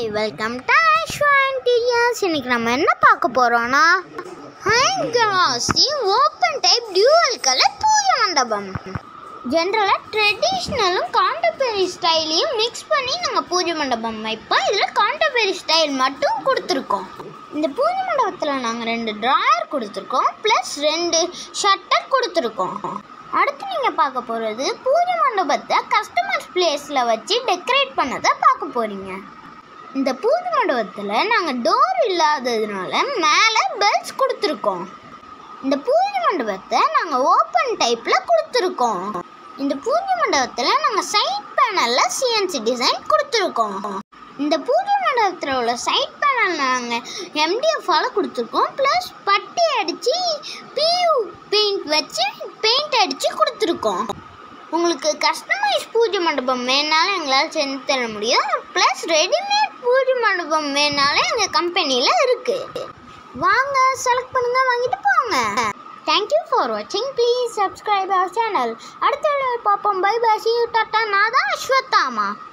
hi welcome to Aishwan DTS இன்னைக்கு நம்ம என்ன பார்க்க போறோம்னா high classy open type dual colour பூஜை மண்டபம் ஜென்ரலாக ட்ரெடிஷ்னலும் காண்டபெரி ஸ்டைலையும் மிக்ஸ் பண்ணி நாங்கள் பூஜை மண்டபம் வைப்போம் இதில் காண்டபெரி ஸ்டைல் மட்டும் கொடுத்துருக்கோம் இந்த பூஜை மண்டபத்தில் நாங்கள் ரெண்டு ட்ராயர் கொடுத்துருக்கோம் ப்ளஸ் ரெண்டு ஷட்டர் கொடுத்துருக்கோம் அடுத்து நீங்கள் பார்க்க போகிறது பூஜை மண்டபத்தை கஸ்டமர் பிளேஸில் வச்சு டெக்கரேட் பண்ணதை பார்க்க போகிறீங்க இந்த பூஜை மண்டபத்தில் நாங்கள் டோர் இல்லாததுனால மேலே பெல்ஸ் கொடுத்துருக்கோம் இந்த பூஜை மண்டபத்தை நாங்கள் ஓப்பன் டைப்பில் கொடுத்துருக்கோம் இந்த பூஜை மண்டபத்தில் நாங்கள் சைட் பேனலில் சிஎன்சி டிசைன் கொடுத்துருக்கோம் இந்த பூஜை மண்டபத்தில் உள்ள சைட் பேனல் நாங்கள் எம்டிஎஃபால் கொடுத்துருக்கோம் ப்ளஸ் பட்டி அடித்து பியூ பெயிண்ட் வச்சு பெயிண்ட் அடித்து கொடுத்துருக்கோம் உங்களுக்கு கஸ்டமைஸ் பூஜை மண்டபம் வேணாலும் எங்களால் செஞ்சு தர முடியும் ப்ளஸ் ரெடிமேட் பூஜை மண்டபம் வேணாலும் எங்கள் கம்பெனியில் இருக்குது வாங்க செலக்ட் பண்ணுங்க வாங்கிட்டு போங்க தேங்க்யூ ஃபார் வாட்சிங் ப்ளீஸ் சப்ஸ்கிரைப் அவர் சேனல் அடுத்த வீடியோவில் பார்ப்போம் பை பை சி டாட்டா நான் தான் அஸ்வத்தாமா